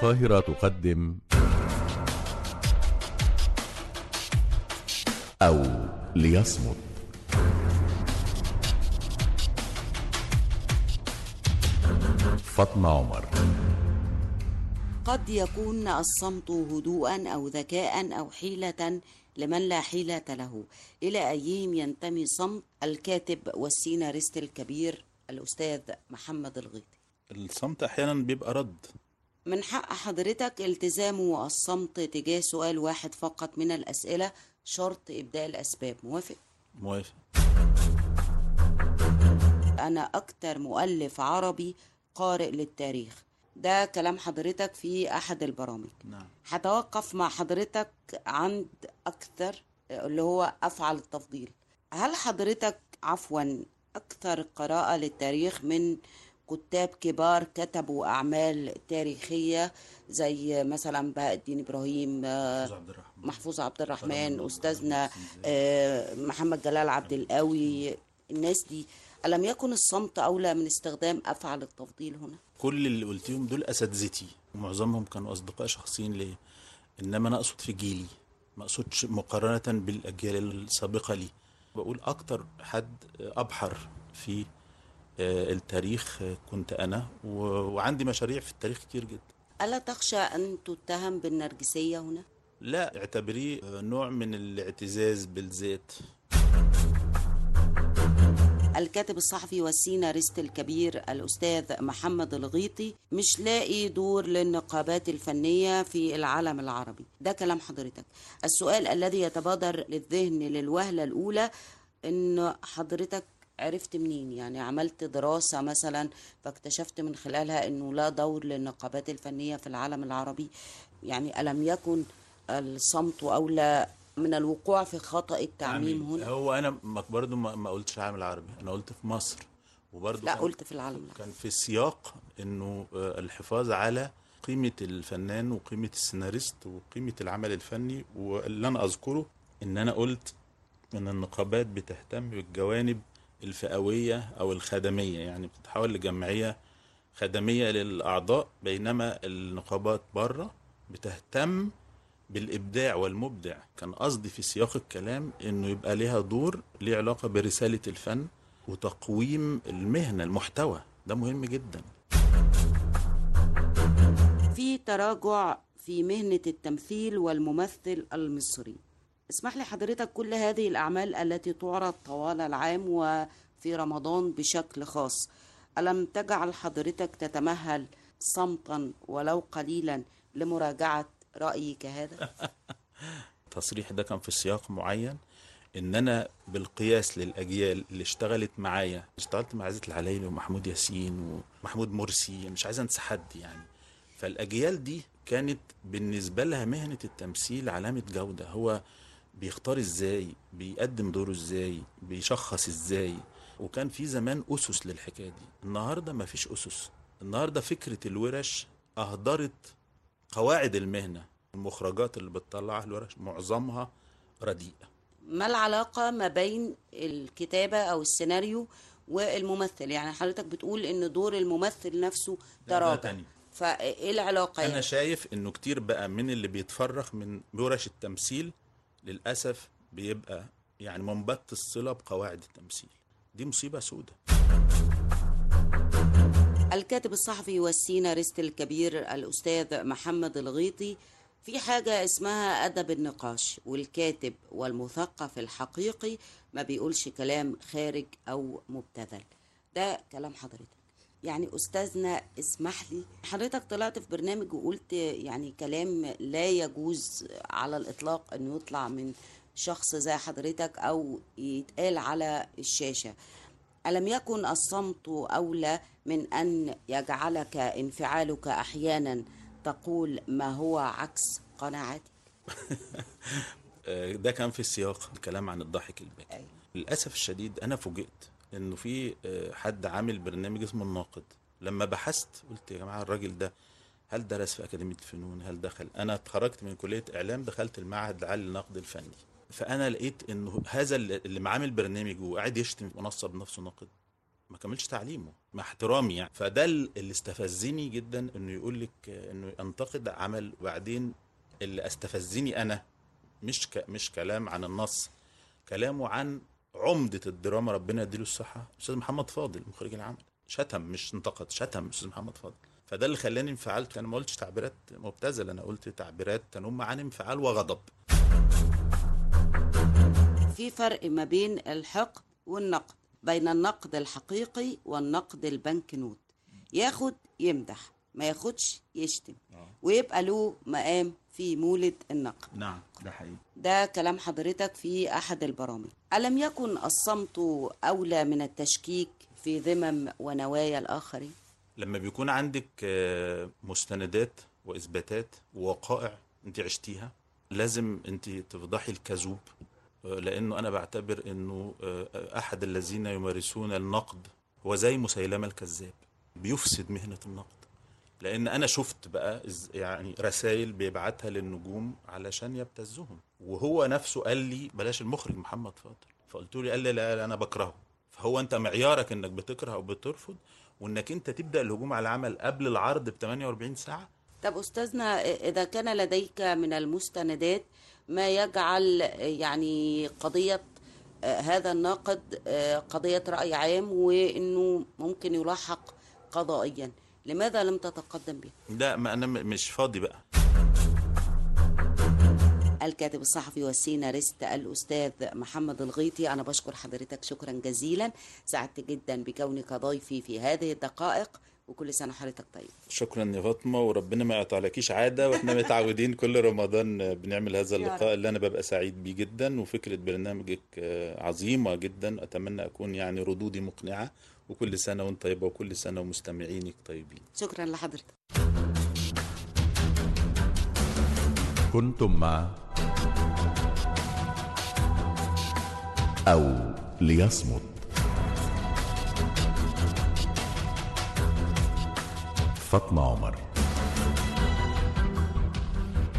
القاهرة تقدم أو ليصمت فاطمة عمر قد يكون الصمت هدوءا أو ذكاء أو حيلة لمن لا حيلة له إلى أيهم ينتمي صمت الكاتب والسيناريست الكبير الأستاذ محمد الغيطي الصمت احيانا بيبقى رد من حق حضرتك التزام الصمت تجاه سؤال واحد فقط من الأسئلة شرط إبداء الأسباب موافق؟ موافق أنا أكتر مؤلف عربي قارئ للتاريخ ده كلام حضرتك في أحد البرامج نعم هتوقف مع حضرتك عند أكثر اللي هو أفعل التفضيل هل حضرتك عفوا أكثر قراءة للتاريخ من كتاب كبار كتبوا أعمال تاريخية زي مثلا بهاء الدين إبراهيم آه، عبد الرحمن محفوظ عبد الرحمن سلام أستاذنا الله. آه، محمد جلال عبد القوي الناس دي ألم يكن الصمت أولى من استخدام أفعل التفضيل هنا؟ كل اللي قلتيهم دول اساتذتي ومعظمهم كانوا اصدقاء شخصيين ليا انما انا اقصد في جيلي ما اقصدش مقارنه بالاجيال السابقه لي بقول اكتر حد ابحر في آه، التاريخ آه، كنت انا و- وعندي مشاريع في التاريخ كتير جدا ألا تخشى أن تتهم بالنرجسية هنا؟ لا اعتبريه آه، نوع من الاعتزاز بالذات الكاتب الصحفي والسيناريست الكبير الأستاذ محمد الغيطي مش لاقي دور للنقابات الفنية في العالم العربي ده كلام حضرتك السؤال الذي يتبادر للذهن للوهلة الأولى إن حضرتك عرفت منين يعني عملت دراسة مثلا فاكتشفت من خلالها أنه لا دور للنقابات الفنية في العالم العربي يعني ألم يكن الصمت أولى من الوقوع في خطأ التعميم يعني هنا هو انا ما- برضو ما ما قلتش عالم العربي انا قلت في مصر وبرضو لا كان- قلت في العالم العربي كان في سياق انه آه، الحفاظ على قيمة الفنان وقيمة السيناريست وقيمة العمل الفني واللي انا اذكره ان انا قلت ان النقابات بتهتم بالجوانب الفئوية او الخدمية يعني بتتحول لجمعية خدمية للاعضاء بينما النقابات بره بتهتم بالابداع والمبدع كان قصدي في سياق الكلام انه يبقى ليها دور ليه علاقة برسالة الفن وتقويم المهنة المحتوى ده مهم جدا في تراجع في مهنة التمثيل والممثل المصري اسمح لي حضرتك كل هذه الأعمال التي تعرض طوال العام وفي رمضان بشكل خاص ألم تجعل حضرتك تتمهل صمتا ولو قليلا لمراجعة رأيك هذا؟ التصريح ده كان في سياق معين ان انا بالقياس للاجيال اللي اشتغلت معايا اشتغلت مع عزت العلايلي ومحمود ياسين ومحمود مرسي مش عايز انسى حد يعني فالاجيال دي كانت بالنسبه لها مهنه التمثيل علامه جوده هو بيختار ازاي بيقدم دوره ازاي بيشخص ازاي وكان في زمان اسس للحكايه دي النهارده مفيش اسس النهارده فكره الورش اهدرت قواعد المهنه المخرجات اللي بتطلعها الورش معظمها رديئه ما العلاقة ما بين الكتابة أو السيناريو والممثل يعني حضرتك بتقول إن دور الممثل نفسه ده تراجع تاني. فإيه العلاقة انا يعني؟ شايف انه كتير بقى من اللي بيتفرغ من ورش التمثيل للاسف بيبقى يعني منبت الصله بقواعد التمثيل دي مصيبه سودة الكاتب الصحفي والسيناريست الكبير الأستاذ محمد الغيطي في حاجة اسمها أدب النقاش والكاتب والمثقف الحقيقي ما بيقولش كلام خارج أو مبتذل ده كلام حضرتك يعني أستاذنا اسمح لي حضرتك طلعت في برنامج وقلت يعني كلام لا يجوز على الإطلاق أنه يطلع من شخص زي حضرتك أو يتقال على الشاشة ألم يكن الصمت أولى من أن يجعلك انفعالك أحيانا تقول ما هو عكس قناعتك آه، ده كان في سياق الكلام عن الضحك الباكي أيوة. للاسف الشديد انا فوجئت انه في آه، حد عامل برنامج اسمه الناقد لما بحثت قلت يا جماعه الراجل ده هل درس في اكاديميه الفنون هل دخل انا اتخرجت من كليه اعلام دخلت المعهد العالي للنقد الفني فانا لقيت انه هذا اللي اللي معامل برنامج وقاعد يشتم ونصب نفسه ناقد ما كملش تعليمه مع احترامي يعني فده ال- اللي استفزني جدا انه يقول لك آه، انه ينتقد عمل وبعدين اللي استفزني انا مش ك... مش كلام عن النص كلامه عن عمدة الدراما ربنا يديله الصحة أستاذ محمد فاضل مخرج العمل شتم مش انتقد شتم أستاذ محمد فاضل فده اللي خلاني انفعلت أنا ما قلتش تعبيرات مبتذلة أنا قلت تعبيرات تنم عن انفعال وغضب في فرق ما بين الحقد والنقد بين النقد الحقيقي والنقد البنك نوت ياخد يمدح ما ياخدش يشتم ويبقى له مقام في مولد النقد نعم ده حقيقي ده كلام حضرتك في أحد البرامج ألم يكن الصمت أولى من التشكيك في ذمم ونوايا الآخرين؟ لما بيكون عندك آه، مستندات واثباتات ووقائع انت عشتيها لازم انت تفضحي الكذوب آه، لانه انا بعتبر انه آه، احد الذين يمارسون النقد هو زي مسيلمه الكذاب بيفسد مهنه النقد لان انا شفت بقى إز- يعني رسائل بيبعتها للنجوم علشان يبتزهم وهو نفسه قال لي بلاش المخرج محمد فاضل فقلت له قال لي لا, لا انا بكرهه فهو انت معيارك انك بتكره او بترفض وانك انت تبدا الهجوم على العمل قبل العرض ب 48 ساعه طب أستاذنا إذا كان لديك من المستندات ما يجعل يعني قضية آه، هذا الناقد آه، قضية رأي عام وإنه ممكن يلاحق قضائيا لماذا لم تتقدم به؟ لا ما انا م- مش فاضي بقى الكاتب الصحفي والسيناريست الأستاذ محمد الغيطي أنا بشكر حضرتك شكرا جزيلا سعدت جدا بكونك ضيفي في هذه الدقائق وكل سنة حضرتك طيب شكرا يا فاطمه وربنا ما يقطعلكيش عاده واحنا متعودين كل رمضان بنعمل هذا يا اللقاء اللي انا ببقى سعيد بيه جدا وفكره برنامجك آه، عظيمه جدا اتمنى اكون يعني ردودي مقنعه وكل سنه وانت طيبه وكل سنه ومستمعينك طيبين شكرا لحضرتك كنتم مع أو ليصمت فاطمة عمر